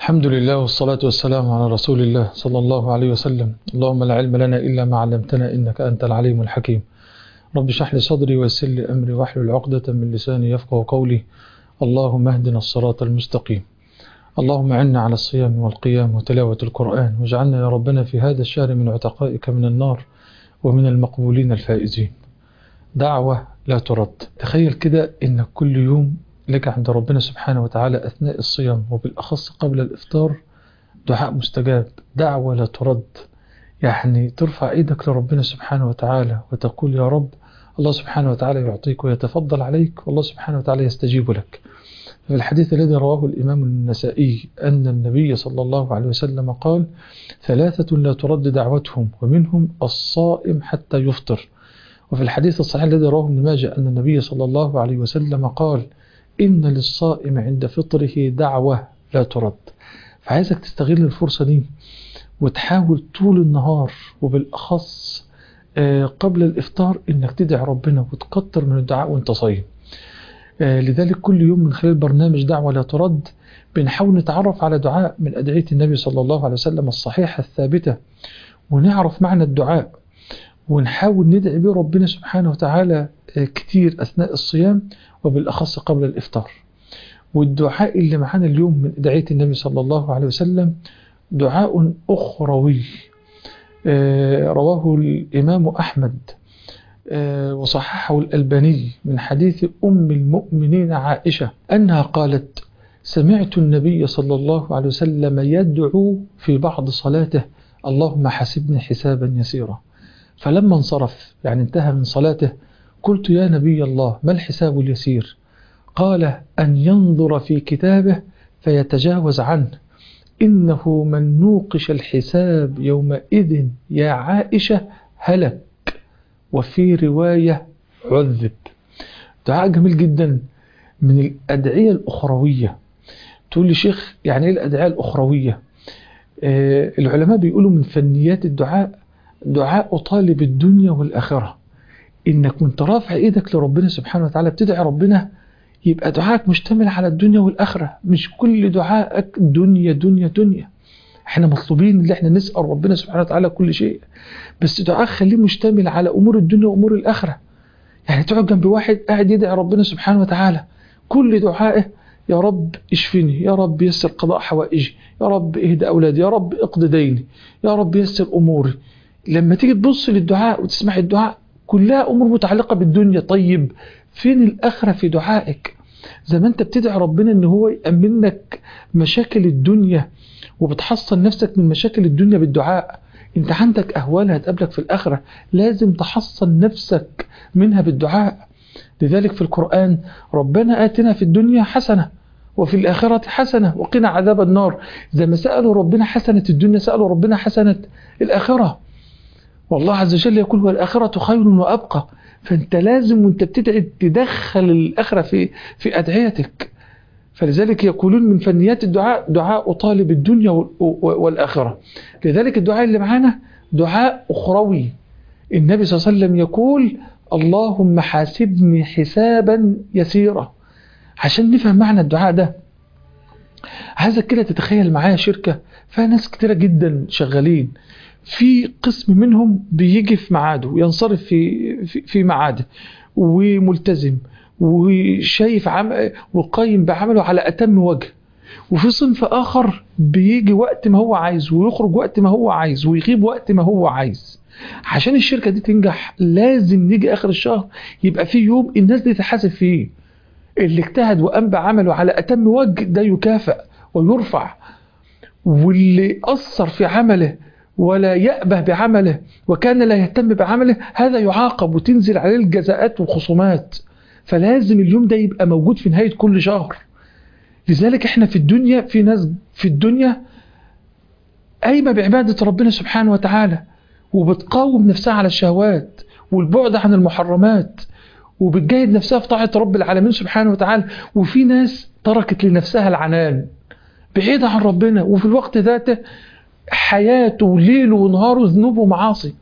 الحمد لله والصلاة والسلام على رسول الله صلى الله عليه وسلم اللهم لا علم لنا إلا ما علمتنا إنك أنت العليم الحكيم رب اشرح لي صدري ويسر لي أمري واحلل عقدة من لساني يفقه قولي اللهم اهدنا الصراط المستقيم اللهم عنا على الصيام والقيام وتلاوة القرآن واجعلنا يا ربنا في هذا الشهر من عتقائك من النار ومن المقبولين الفائزين دعوة لا ترد تخيل كده إنك كل يوم لك عند ربنا سبحانه وتعالى أثناء الصيام وبالأخص قبل الإفطار دعاء مستجاب دعوة لا ترد يعني ترفع إيدك لربنا سبحانه وتعالى وتقول يا رب الله سبحانه وتعالى يعطيك ويتفضل عليك والله سبحانه وتعالى يستجيب لك في الحديث الذي رواه الإمام النسائي أن النبي صلى الله عليه وسلم قال ثلاثة لا ترد دعوتهم ومنهم الصائم حتى يفطر وفي الحديث الصحيح الذي رواه ابن ماجه أن النبي صلى الله عليه وسلم قال إن للصائم عند فطره دعوة لا ترد فعايزك تستغل الفرصة دي وتحاول طول النهار وبالأخص قبل الإفطار إنك تدعي ربنا وتكتر من الدعاء وانت صايم لذلك كل يوم من خلال برنامج دعوة لا ترد بنحاول نتعرف على دعاء من أدعية النبي صلى الله عليه وسلم الصحيحة الثابتة ونعرف معنى الدعاء ونحاول ندعي به ربنا سبحانه وتعالى كتير أثناء الصيام وبالأخص قبل الإفطار والدعاء اللي معانا اليوم من أدعية النبي صلى الله عليه وسلم دعاء أخروي رواه الإمام أحمد وصححه الألباني من حديث أم المؤمنين عائشة أنها قالت سمعت النبي صلى الله عليه وسلم يدعو في بعض صلاته اللهم حسبني حسابا يسيرا فلما انصرف يعني انتهى من صلاته قلت يا نبي الله ما الحساب اليسير قال أن ينظر في كتابه فيتجاوز عنه إنه من نوقش الحساب يومئذ يا عائشة هلك وفي رواية عذب دعاء جميل جدا من الأدعية الأخروية تقول لي شيخ يعني إيه الأدعية الأخروية آه العلماء بيقولوا من فنيات الدعاء دعاء طالب الدنيا والآخرة إنك وانت رافع إيدك لربنا سبحانه وتعالى بتدعي ربنا يبقى دعائك مشتمل على الدنيا والآخرة مش كل دعائك دنيا دنيا دنيا احنا مطلوبين ان احنا نسأل ربنا سبحانه وتعالى كل شيء بس دعاء خليه مشتمل على أمور الدنيا وأمور الآخرة يعني تقعد جنب واحد قاعد يدعي ربنا سبحانه وتعالى كل دعائه يا رب اشفني يا رب يسر قضاء حوائجي يا رب اهدى أولادي يا رب اقض ديني يا رب يسر أموري لما تيجي تبص للدعاء وتسمع الدعاء كلها أمور متعلقة بالدنيا طيب فين الآخرة في دعائك زي ما انت بتدعي ربنا ان هو يأمن لك مشاكل الدنيا وبتحصن نفسك من مشاكل الدنيا بالدعاء انت عندك أهوال هتقابلك في الآخرة لازم تحصن نفسك منها بالدعاء لذلك في القرآن ربنا آتنا في الدنيا حسنة وفي الآخرة حسنة وقنا عذاب النار زي ما سألوا ربنا حسنة الدنيا سألوا ربنا حسنة الآخرة والله عز وجل يقول والآخرة خير وأبقى فأنت لازم وانت بتدعي تدخل الآخرة في في أدعيتك فلذلك يقولون من فنيات الدعاء دعاء طالب الدنيا والآخرة لذلك الدعاء اللي معانا دعاء أخروي النبي صلى الله عليه وسلم يقول اللهم حاسبني حسابا يسيرا عشان نفهم معنى الدعاء ده عايزك كده تتخيل معايا شركة فيها ناس كتيرة جدا شغالين في قسم منهم بيجي في ميعاده وينصرف في في, في ميعاده وملتزم وشايف عم وقايم بعمله على أتم وجه وفي صنف آخر بيجي وقت ما هو عايز ويخرج وقت ما هو عايز ويغيب وقت ما هو عايز عشان الشركة دي تنجح لازم نيجي آخر الشهر يبقى في يوم الناس دي تحاسب فيه اللي اجتهد وقام بعمله على أتم وجه ده يكافئ ويرفع واللي أثر في عمله ولا يأبه بعمله وكان لا يهتم بعمله هذا يعاقب وتنزل عليه الجزاءات والخصومات فلازم اليوم ده يبقى موجود في نهاية كل شهر لذلك احنا في الدنيا في ناس في الدنيا قايمة بعبادة ربنا سبحانه وتعالى وبتقاوم نفسها على الشهوات والبعد عن المحرمات وبتجاهد نفسها في طاعة رب العالمين سبحانه وتعالى وفي ناس تركت لنفسها العنان بعيدة عن ربنا وفي الوقت ذاته حياته وليله ونهاره ذنوب ومعاصي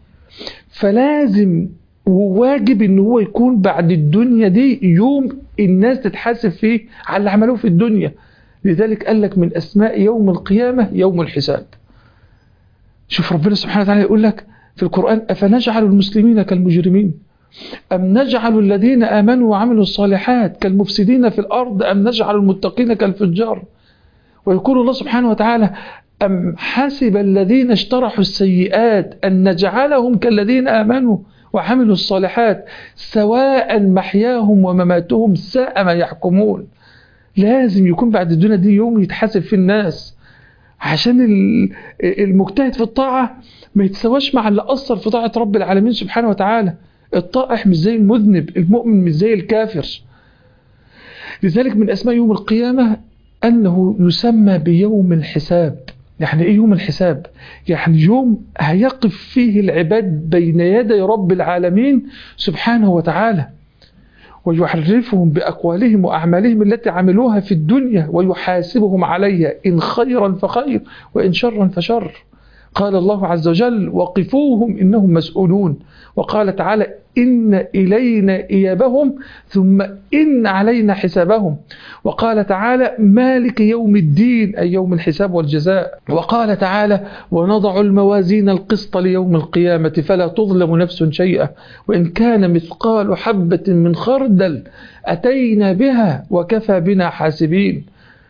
فلازم وواجب ان هو يكون بعد الدنيا دي يوم الناس تتحاسب فيه على اللي عملوه في الدنيا لذلك قال لك من أسماء يوم القيامة يوم الحساب شوف ربنا سبحانه وتعالى يقول لك في القرآن أفنجعل المسلمين كالمجرمين أم نجعل الذين آمنوا وعملوا الصالحات كالمفسدين في الأرض أم نجعل المتقين كالفجار ويقول الله سبحانه وتعالى أم حسب الذين اشترحوا السيئات أن نجعلهم كالذين آمنوا وعملوا الصالحات سواء محياهم ومماتهم ساء ما يحكمون لازم يكون بعد الدنيا دي يوم يتحاسب في الناس عشان المجتهد في الطاعة ما يتسواش مع اللي أثر في طاعة رب العالمين سبحانه وتعالى الطائح مش زي المذنب المؤمن مش زي الكافر لذلك من أسماء يوم القيامة أنه يسمى بيوم الحساب يعني إيه يوم الحساب؟ يعني يوم هيقف فيه العباد بين يدي رب العالمين سبحانه وتعالى ويعرفهم بأقوالهم وأعمالهم التي عملوها في الدنيا ويحاسبهم عليها إن خيرا فخير وإن شرا فشر قال الله عز وجل وقفوهم إنهم مسؤولون وقال تعالى إن إلينا إيابهم ثم إن علينا حسابهم وقال تعالى مالك يوم الدين أي يوم الحساب والجزاء وقال تعالى ونضع الموازين القسط ليوم القيامة فلا تظلم نفس شيئا وإن كان مثقال حبة من خردل أتينا بها وكفى بنا حاسبين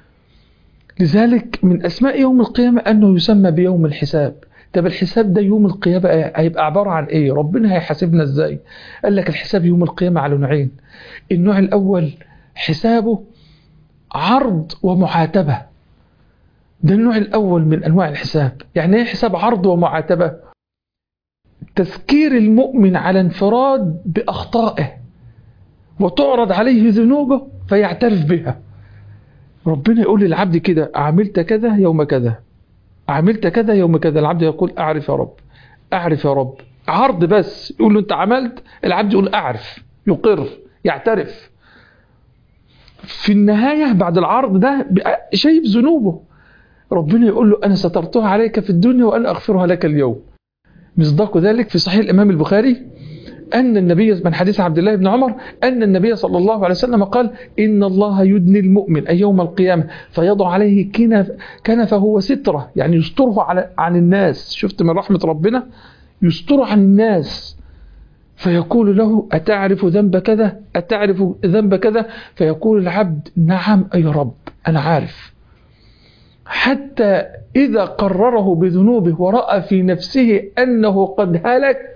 لذلك من أسماء يوم القيامة أنه يسمى بيوم الحساب طب الحساب ده يوم القيامة هيبقى عبارة عن إيه ربنا هيحاسبنا إزاي قال لك الحساب يوم القيامة على نوعين النوع الأول حسابه عرض ومعاتبة ده النوع الأول من أنواع الحساب يعني إيه حساب عرض ومعاتبة تذكير المؤمن على انفراد بأخطائه وتعرض عليه ذنوبه فيعترف بها ربنا يقول للعبد كده عملت كذا يوم كذا عملت كذا يوم كذا العبد يقول أعرف يا رب أعرف يا رب عرض بس يقول له أنت عملت العبد يقول أعرف يقر يعترف في النهاية بعد العرض ده شايف ذنوبه ربنا يقول له أنا سترتها عليك في الدنيا وأنا أغفرها لك اليوم مصداق ذلك في صحيح الإمام البخاري أن النبي من حديث عبد الله بن عمر أن النبي صلى الله عليه وسلم قال إن الله يدني المؤمن أي يوم القيامة فيضع عليه كنف كنفه وسترة يعني يستره على عن الناس شفت من رحمة ربنا يستره عن الناس فيقول له أتعرف ذنب كذا أتعرف ذنب كذا فيقول العبد نعم أي رب أنا عارف حتى إذا قرره بذنوبه ورأى في نفسه أنه قد هلك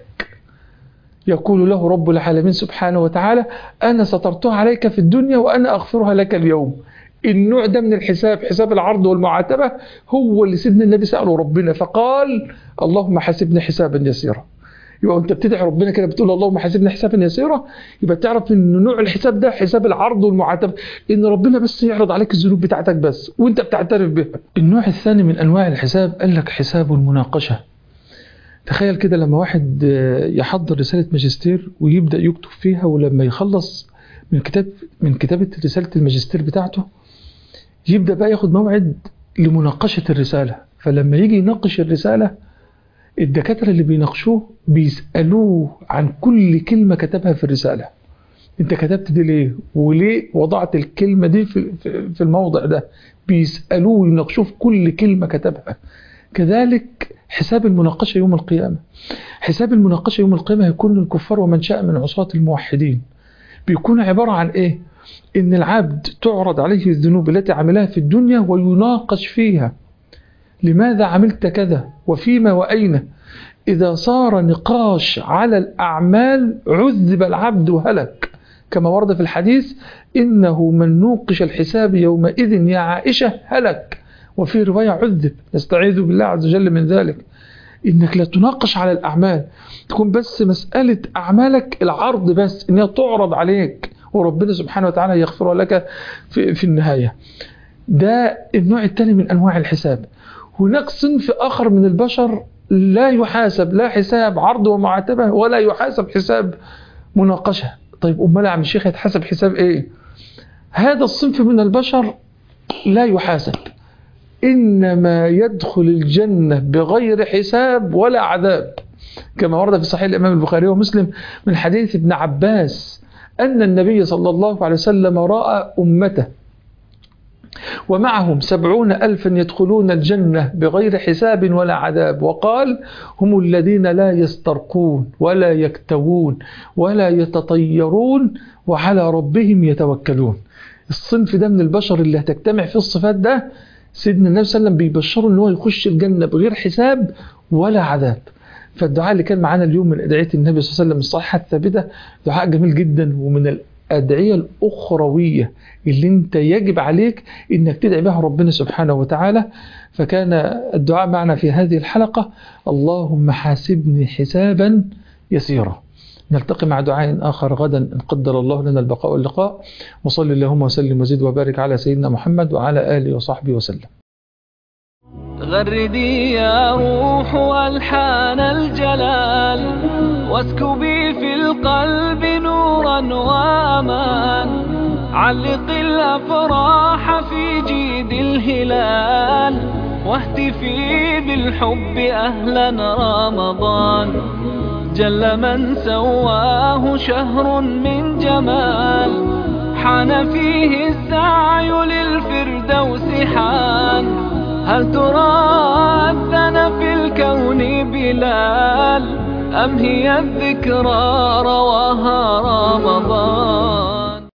يقول له رب العالمين سبحانه وتعالى أنا سترتها عليك في الدنيا وأنا أغفرها لك اليوم النوع ده من الحساب حساب العرض والمعاتبة هو اللي سيدنا النبي سأله ربنا فقال اللهم حاسبني حسابا يسيرا يبقى انت بتدعي ربنا كده بتقول اللهم حاسبني حسابا يسيرا يبقى تعرف ان نوع الحساب ده حساب العرض والمعاتبه ان ربنا بس يعرض عليك الذنوب بتاعتك بس وانت بتعترف بها النوع الثاني من انواع الحساب قال لك حساب المناقشه تخيل كده لما واحد يحضر رسالة ماجستير ويبدأ يكتب فيها ولما يخلص من كتاب من كتابة رسالة الماجستير بتاعته يبدأ بقى ياخد موعد لمناقشة الرسالة فلما يجي يناقش الرسالة الدكاترة اللي بيناقشوه بيسألوه عن كل كلمة كتبها في الرسالة انت كتبت دي ليه وليه وضعت الكلمة دي في, في الموضع ده بيسألوه ويناقشوه في كل كلمة كتبها كذلك حساب المناقشة يوم القيامة حساب المناقشة يوم القيامة هيكون للكفار ومن شاء من عصاة الموحدين بيكون عبارة عن ايه ان العبد تعرض عليه الذنوب التي عملها في الدنيا ويناقش فيها لماذا عملت كذا وفيما وأين إذا صار نقاش على الأعمال عذب العبد وهلك كما ورد في الحديث إنه من نوقش الحساب يومئذ يا عائشة هلك وفي رواية عذب نستعيذ بالله عز وجل من ذلك إنك لا تناقش على الأعمال تكون بس مسألة أعمالك العرض بس إنها تعرض عليك وربنا سبحانه وتعالى يغفر لك في, في النهاية ده النوع الثاني من أنواع الحساب هناك صنف آخر من البشر لا يحاسب لا حساب عرض ومعاتبة ولا يحاسب حساب مناقشة طيب أمال يا عم الشيخ يتحاسب حساب إيه هذا الصنف من البشر لا يحاسب إنما يدخل الجنة بغير حساب ولا عذاب كما ورد في صحيح الإمام البخاري ومسلم من حديث ابن عباس أن النبي صلى الله عليه وسلم رأى أمته ومعهم سبعون ألفا يدخلون الجنة بغير حساب ولا عذاب وقال هم الذين لا يسترقون ولا يكتوون ولا يتطيرون وعلى ربهم يتوكلون الصنف ده من البشر اللي هتجتمع في الصفات ده سيدنا النبي صلى الله عليه وسلم بيبشره ان هو يخش الجنة بغير حساب ولا عذاب فالدعاء اللي كان معانا اليوم من أدعية النبي صلى الله عليه وسلم الصحيحة الثابتة دعاء جميل جدا ومن الأدعية الأخروية اللي انت يجب عليك انك تدعي بها ربنا سبحانه وتعالى فكان الدعاء معنا في هذه الحلقة اللهم حاسبني حسابا يسيرا نلتقي مع دعاء آخر غدا إن قدر الله لنا البقاء واللقاء وصل اللهم وسلم وزد وبارك على سيدنا محمد وعلى آله وصحبه وسلم غردي يا روح ألحان الجلال واسكبي في القلب نورا وأمان علق الأفراح في جيد الهلال واهتفي بالحب أهلا رمضان جل من سواه شهر من جمال حان فيه السعي للفردوس حان هل ترى أذن في الكون بلال أم هي الذكرى رواها رمضان